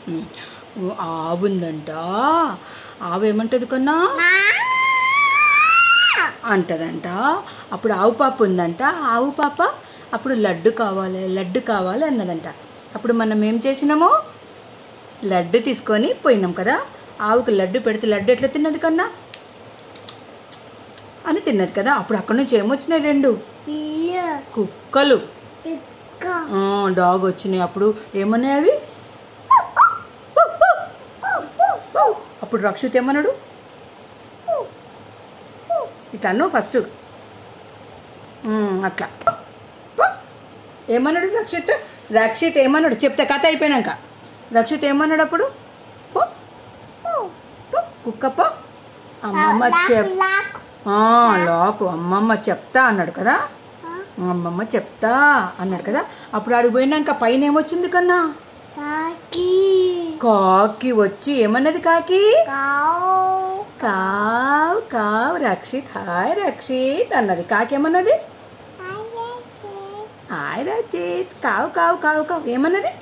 ఉమ్. ఆవు ఉందంట ఆవు ఏమంటది కన్నా అంటదంట అప్పుడు ఆవు పాప ఉందంట ఆవు పాప అప్పుడు లడ్డు కావాలి లడ్డు కావాలి అన్నదంట అప్పుడు మనం ఏం చేసినాము లడ్డు తీసుకొని పోయినాం కదా ఆవుకి లడ్డు పెడితే లడ్డు ఎట్లా తిన్నది కన్నా అని తిన్నది కదా అప్పుడు అక్కడ నుంచి ఏమొచ్చినాయి రెండు కుక్కలు ఆ, డాగ్ వచ్చినాయి అప్పుడు ఏమన్నాయి అవి అప్పుడు రక్షిత్ ఏమన్నాడు ఇట్లా అన్నావు ఫస్ట్ ఉమ్, అట్లా ఏమన్నాడు రక్షిత్ రక్షిత్ ఏమన్నాడు చెప్తే కథ అయిపోయినాక రక్షిత్ ఏమన్నాడు అప్పుడు పో పో, కుక్క పో అమ్మమ్మ చెప్ ఆ, లాకు అమ్మమ్మ చెప్తా అన్నాడు కదా అమ్మమ్మ చెప్తా అన్నాడు కదా అప్పుడు ఆడికి పోయినాక పైన ఏమొచ్చింది కన్నా కాకి వచ్చి ఏమన్నది కాకి కావ్ కావ్ రక్షిత్ హాయ్ రక్షిత్ అన్నది కాకి ఏమన్నది హాయ్ రక్షిత్ కావు కావు కావు కావు ఏమన్నది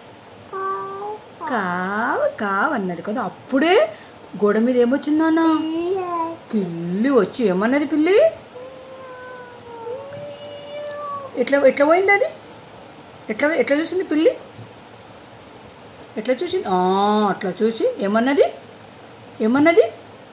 కావు కావు అన్నది కదా అప్పుడే గోడ మీద ఏమొచ్చిందన్న పిల్లి వచ్చి ఏమన్నది పిల్లి ఎట్లా ఎట్లా పోయింది అది ఎట్లా ఎట్లా చూసింది పిల్లి ఎట్లా చూసింది ఆ, అట్లా చూసి ఏమన్నది ఏమన్నది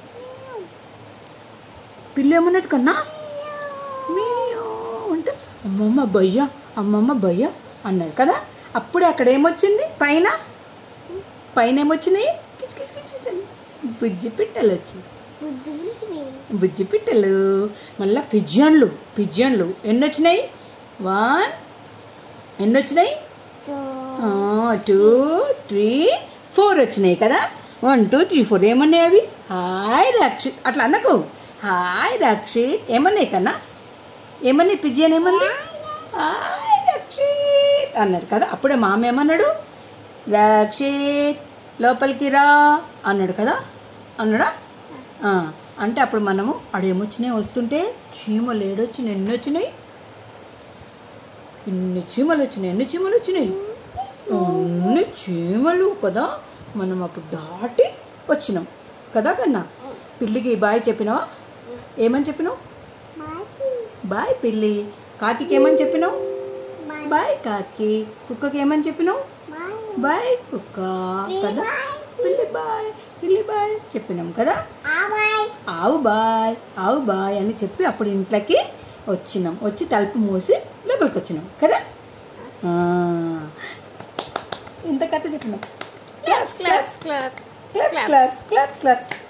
పిల్లి ఏమన్నది కన్నా మియావ్ అంటే అమ్మమ్మ బయ్య అమ్మమ్మ బయ్య అన్నది కదా అప్పుడే అక్కడ ఏమొచ్చింది పైన పైన ఏమొచ్చినాయి కిచ్ కిచ్ కిచ్ కిచ్ అని. బుజ్జి పిట్టలు వచ్చింది బుజ్జి పిట్టలు మళ్ళీ పిజ్జన్లు పిజ్జన్లు ఎన్ని వచ్చినాయి వన్ ఎన్ని వచ్చినాయి టూ త్రీ ఫోర్ వచ్చినాయి కదా వన్ టూ త్రీ ఫోర్ ఏమన్నాయి అవి హాయ్ రక్షిత్ అట్లా అన్నకు హాయ్ రక్షిత్ ఏమన్నాయి కన్నా ఏమన్నాయి పిజ్జన్ ఏమన్నా హాయ్ రక్షిత్ అన్నది కదా అప్పుడే మామ ఏమన్నాడు రక్షిత్ లోపలికి రా అన్నాడు కదా అన్నాడా ఆ, అంటే అప్పుడు మనము అడేమొచ్చినాయి వస్తుంటే చీమలు ఏడొచ్చినాయి ఎన్ని వచ్చినాయి ఎన్ని చీమలు వచ్చినాయి ఎన్ని చీమలు వచ్చినాయి అన్ని చీమలు కదా మనం అప్పుడు దాటి వచ్చినాం కదా కన్నా పిల్లికి బాయ్ చెప్పినావా ఏమని చెప్పినావు బాయ్ పిల్లి కాకికి ఏమని చెప్పినావు బాయ్ కాకి కుక్కకి ఏమని చెప్పినావు బాయ్ కుక్క కదా పిల్లి బాయ్ పిల్లి బాయ్ చెప్పినాం కదా ఆవు బాయ్ ఆవు బాయ్ అని చెప్పి అప్పుడు ఇంట్లోకి వచ్చినాం వచ్చి తలుపు మూసి లోపలికి వచ్చినాం కదా ఆ. ఇంత కథ చెప్పినాం claps claps claps. Claps claps claps claps